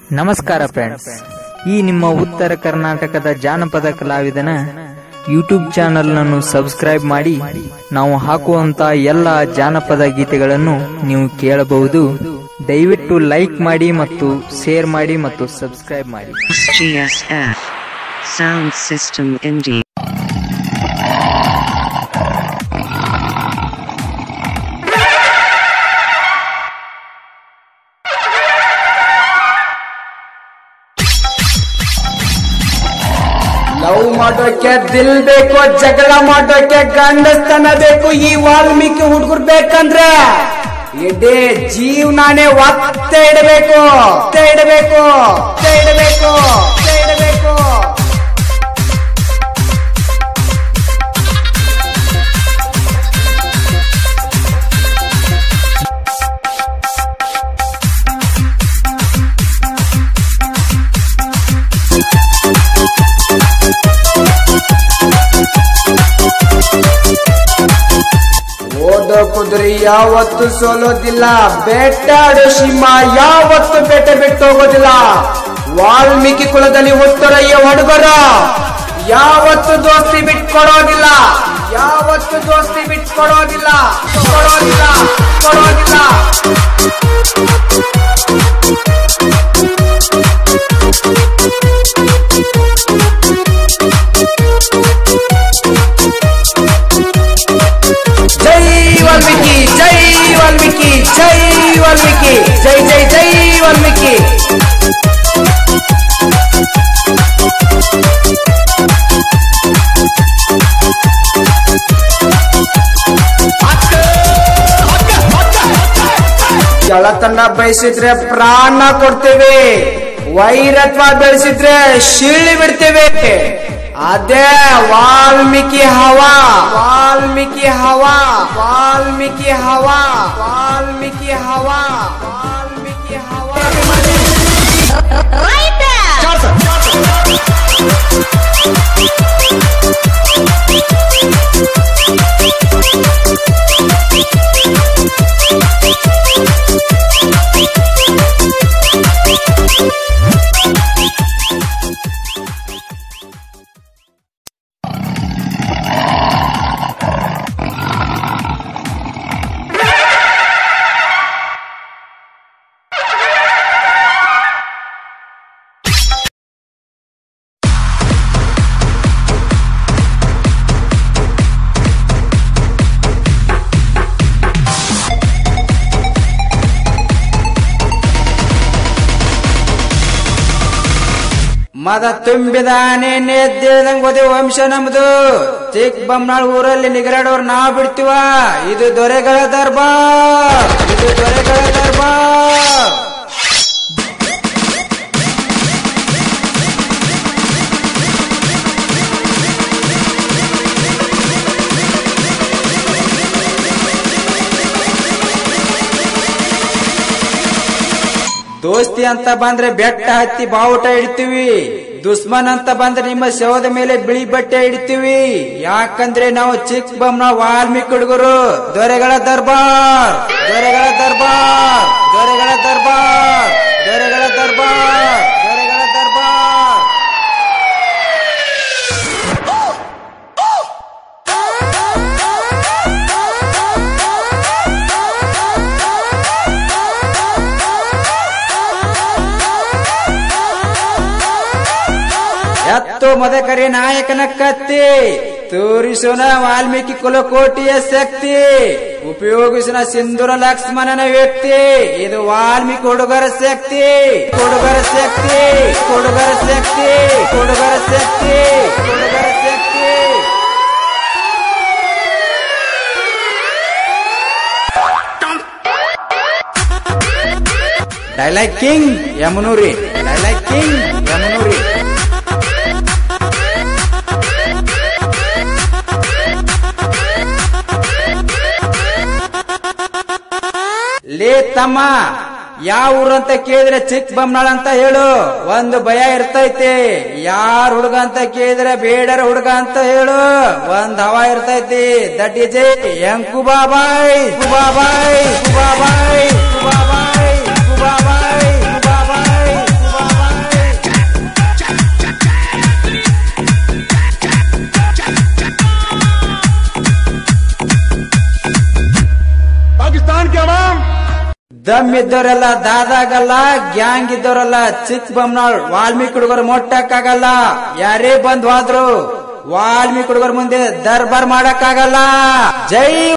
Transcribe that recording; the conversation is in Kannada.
ನಮಸ್ಕಾರ ಫ್ರೆಂಡ್ಸ್ ಈ ನಿಮ್ಮ ಉತ್ತರ ಕರ್ನಾಟಕದ ಜಾನಪದ ಕಲಾವಿದನ ಯೂಟ್ಯೂಬ್ ಚಾನೆಲ್ ಅನ್ನು ಸಬ್ಸ್ಕ್ರೈಬ್ ಮಾಡಿ ನಾವು ಹಾಕುವಂತ ಎಲ್ಲ ಜಾನಪದ ಗೀತೆಗಳನ್ನು ನೀವು ಕೇಳಬಹುದು ದಯವಿಟ್ಟು ಲೈಕ್ ಮಾಡಿ ಮತ್ತು ಶೇರ್ ಮಾಡಿ ಮತ್ತು ಸಬ್ಸ್ಕ್ರೈಬ್ ಮಾಡಿ SGSF. Sound System Indie. Love ಮಾಡೋಕೆ ದಿಲ್ ಬೇಕು ಜಗಳ ಮಾಡೋಕೆ ಗಂಡಸ್ತನ ಬೇಕು ಈ ವಾಲ್ಮೀಕಿ ಹುಡುಗರು ಬೇಕಂದ್ರೆ ಇಡೀ ಜೀವನಾನೇ ಒತ್ತೆ ಇಡಬೇಕು ಒತ್ತೆ ಇಡಬೇಕು ಒತ್ತೆ ಇಡಬೇಕು ಒತ್ತೆ ಇಡಬೇಕು ಓದೋ ಕುದುರೆ ಯಾವತ್ತು ಸೋಲೋದಿಲ್ಲ ಬೇಟಾಡೋ ಸಿಂಹ ಯಾವತ್ತು ಬೇಟೆ ಬಿಟ್ಟು ಹೋಗೋದಿಲ್ಲ ವಾಲ್ಮೀಕಿ ಕುಲದಲ್ಲಿ ಹುಟ್ಟರಯ್ಯ ಹುಡುಗರ ಯಾವತ್ತು ದೋಸ್ತಿ ಬಿಟ್ಕೊಡೋದಿಲ್ಲ ಯಾವತ್ತು ದೋಸ್ತಿ ಬಿಟ್ಕೊಡೋದಿಲ್ಲ ಕೊಡೋದಿಲ್ಲ ಕೊಡೋದಿಲ್ಲ ಜೈ ವಾಲ್ಮೀಕಿ ಜೈ ವಾಲ್ಮೀಕಿ ಜೈ ವಾಲ್ಮೀಕಿ ಜೈ ಜೈ ಜೈ ವಾಲ್ಮೀಕಿ ಗೆಳತನ ಬಯಸಿದ್ರೆ ಪ್ರಾಣ ಕೊಡ್ತೇವೆ ವೈರತ್ವ ಬೆಳೆಸಿದ್ರೆ ಶಿಳ್ಳಿ ಬಿಡ್ತೇವೆ ಅದೇ ವಾಲ್ಮೀಕಿ ಹವಾ ವಾಲ್ಮೀಕಿ ಹವಾ ವಾಲ್ಮೀಕಿ ಹವಾ ವಾಲ್ಮೀಕಿ ಹವಾ ವಾಲ್ಮೀಕಿ ಹವಾ ಮದ ತುಂಬಿದಾನೆ ನೇದ್ದೇದಂಗ್ ಓದಿ ವಂಶ ನಮ್ದು ಚಿಕ್ ಬಮ್ನಾಳ್ ಊರಲ್ಲಿ ನಿಗರಾಡೋರ್ ನಾವ್ ಬಿಡ್ತೀವ ಇದು ದೊರೆಗಳ ದರ್ಬಾರ್ ಇದು ದೊರೆಗಳ ದರ್ಬಾರ್ ದೋಸ್ತಿ ಅಂತ ಬಂದ್ರೆ ಬೆಟ್ಟ ಹತ್ತಿ ಬಾವುಟ ಇಡ್ತೀವಿ ದುಶ್ಮನ್ ಅಂತ ಬಂದ್ರೆ ನಿಮ್ಮ ಶವದ ಮೇಲೆ ಬಿಳಿ ಬಟ್ಟೆ ಇಡ್ತೀವಿ ಯಾಕಂದ್ರೆ ನಾವು ಚಿಕ್ಕ ಬಮ್ನ ವಾಲ್ಮೀಕಿ ಹುಡುಗರು ದೊರೆಗಳ ದರ್ಬಾರ್ ದೊರೆಗಳ ದರ್ಬಾರ್ ದೊರೆಗಳ ದರ್ಬಾರ್ ದೊರೆಗಳ ದರ್ಬಾರ್ ದೊರೆಗಳ ದರ್ಬಾರ್ ಎತ್ತು ಮದಕರಿ ನಾಯಕನ ಕತ್ತಿ ತೋರಿಸೋಣ ವಾಲ್ಮೀಕಿ ಕುಲಕೋಟಿಯ ಶಕ್ತಿ ಉಪಯೋಗಿಸೋಣ ಸಿಂಧುರ ಲಕ್ಷ್ಮಣನ ವ್ಯಕ್ತಿ ಇದು ವಾಲ್ಮೀಕಿ ಹುಡುಗರ ಶಕ್ತಿ ಹುಡುಗರ ಶಕ್ತಿ ಹುಡುಗರ ಶಕ್ತಿ ಹುಡುಗರ ಶಕ್ತಿ ಹುಡುಗರ ಶಕ್ತಿ dialogue king Yamanuri dialogue king Yamanuri ಲೇ ತಮ್ಮ ಯಾವ ಊರು ಅಂತ ಕೇಳಿದ್ರೆ ಚಿಕ್ಕ ಬಮ್ನಾಳ್ ಅಂತ ಹೇಳು ಒಂದು ಭಯ ಇರ್ತೈತಿ ಯಾರ್ ಹುಡುಗ ಅಂತ ಕೇಳಿದ್ರೆ ಬೇಡರ ಹುಡುಗ ಅಂತ ಹೇಳು ಒಂದ್ ಹವಾ ಇರ್ತೈತಿ ದಟ್ ಈಸ್ ಎಂ ಕುಬಾಬಾಯ್ ಕುಬಾಬಾಯ್ ಕುಬಾಬಾಯ್ ಕುಬಾಬಾಯ್ ಕುಬಾಬಾಯ್ ಕುಬಾಬಾಯ್ ಕುಬಾಬಾಯ್ ದಮ್ ಇದ್ದವರೆಲ್ಲ ದಾದಾಗಲ್ಲ ಗ್ಯಾಂಗ್ ಇದ್ದವರೆಲ್ಲ ಚಿಕ್ಕ ಬೊಮ್ಮನಾಳ್ ವಾಲ್ಮೀಕಿ ಹುಡುಗರು ಮೊಟ್ಟಕ್ಕಾಗಲ್ಲ ಯಾರೇ ಬಂದ್ ಹೋದ್ರು ವಾಲ್ಮೀಕಿ ಹುಡುಗರ ಮುಂದೆ ದರ್ಬಾರ್ ಮಾಡಕ್ಕಾಗಲ್ಲ ಜೈ